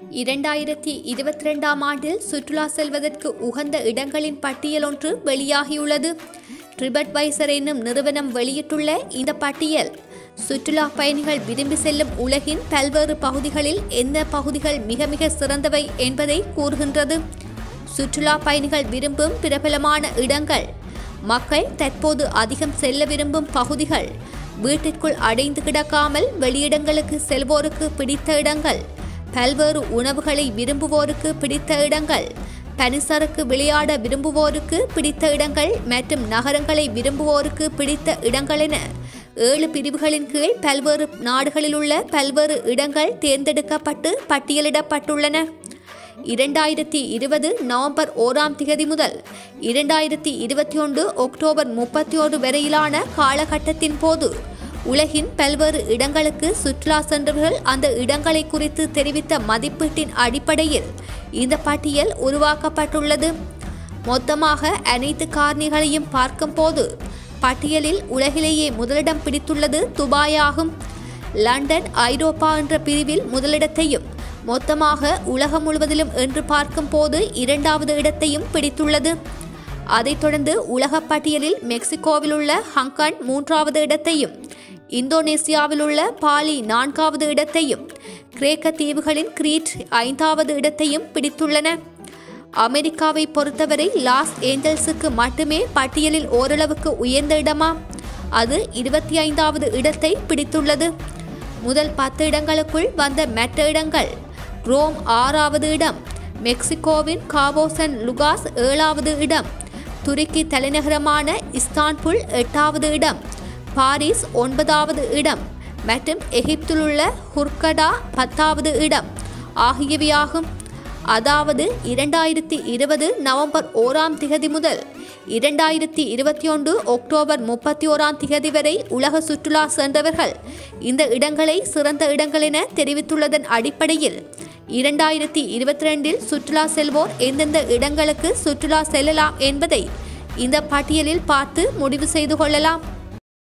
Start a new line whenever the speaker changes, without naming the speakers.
இரண்டாயிரத்தி இருபத்தி ரெண்டாம் ஆண்டில் சுற்றுலா செல்வதற்கு உகந்த இடங்களின் பட்டியல் ஒன்று வெளியாகியுள்ளது ட்ரிபட் வைசர் என்னும் நிறுவனம் வெளியிட்டுள்ள இந்த பட்டியல் சுற்றுலா பயணிகள் விரும்பி செல்லும் உலகின் பல்வேறு பகுதிகளில் எந்த பகுதிகள் மிக மிக சிறந்தவை என்பதை கூறுகின்றது சுற்றுலா பயணிகள் விரும்பும் பிரபலமான இடங்கள் மக்கள் தற்போது அதிகம் செல்ல விரும்பும் பகுதிகள் வீட்டிற்குள் அடைந்து கிடக்காமல் வெளியிடங்களுக்கு செல்வோருக்கு பிடித்த இடங்கள் பல்வேறு உணவுகளை விரும்புவோருக்கு பிடித்த இடங்கள் பனிசறுக்கு விளையாட விரும்புவோருக்கு பிடித்த இடங்கள் மற்றும் நகரங்களை விரும்புவோருக்கு பிடித்த இடங்கள் என ஏழு பிரிவுகளின் கீழ் பல்வேறு நாடுகளில் உள்ள பல்வேறு இடங்கள் தேர்ந்தெடுக்கப்பட்டு பட்டியலிடப்பட்டுள்ளன இரண்டாயிரத்தி இருபது நவம்பர் ஓராம் திகதி முதல் இரண்டாயிரத்தி இருபத்தி ஒன்று அக்டோபர் முப்பத்தி ஒன்று வரையிலான காலகட்டத்தின் போது உலகின் பல்வேறு இடங்களுக்கு சுற்றுலா சென்றவர்கள் அந்த இடங்களை குறித்து தெரிவித்த மதிப்பீட்டின் அடிப்படையில் இந்த பட்டியல் உருவாக்கப்பட்டுள்ளது மொத்தமாக அனைத்து காரணிகளையும் பார்க்கும்போது பட்டியலில் உலகிலேயே முதலிடம் பிடித்துள்ளது துபாயாகும் லண்டன் ஐரோப்பா என்ற பிரிவில் முதலிடத்தையும் மொத்தமாக உலகம் முழுவதிலும் என்று பார்க்கும்போது இரண்டாவது இடத்தையும் பிடித்துள்ளது அதைத் தொடர்ந்து உலகப் பட்டியலில் மெக்சிகோவில் உள்ள ஹங்காங் மூன்றாவது இடத்தையும் இந்தோனேசியாவில் உள்ள பாலி நான்காவது இடத்தையும் கிரேக்க தீவுகளின் கிரீட் ஐந்தாவது இடத்தையும் பிடித்துள்ளன அமெரிக்காவை பொறுத்தவரை லாஸ் ஏஞ்சல்ஸுக்கு மட்டுமே பட்டியலில் ஓரளவுக்கு உயர்ந்த இடமா அது இருபத்தி ஐந்தாவது இடத்தை பிடித்துள்ளது முதல் பத்து இடங்களுக்குள் வந்த மற்ற இடங்கள் ரோம் ஆறாவது இடம் மெக்சிகோவின் காபோசன் லுகாஸ் ஏழாவது இடம் துருக்கி தலைநகரமான இஸ்தான்புல் எட்டாவது இடம் பாரிஸ் ஒன்பதாவது இடம் மற்றும் எகிப்திலுள்ள ஹுர்கடா பத்தாவது இடம் ஆகியவையாகும் அதாவது இரண்டாயிரத்தி இருபது நவம்பர் ஓராம் திகதி முதல் இரண்டாயிரத்தி இருபத்தி ஒன்று அக்டோபர் முப்பத்தி ஓராம் திகதி வரை உலக சுற்றுலா சென்றவர்கள் இந்த இடங்களை சிறந்த இடங்கள் என தெரிவித்துள்ளதன் அடிப்படையில் இரண்டாயிரத்தி இருபத்தி ரெண்டில் சுற்றுலா செல்வோர் எந்தெந்த இடங்களுக்கு சுற்றுலா செல்லலாம் என்பதை இந்த பட்டியலில் பார்த்து முடிவு செய்து கொள்ளலாம்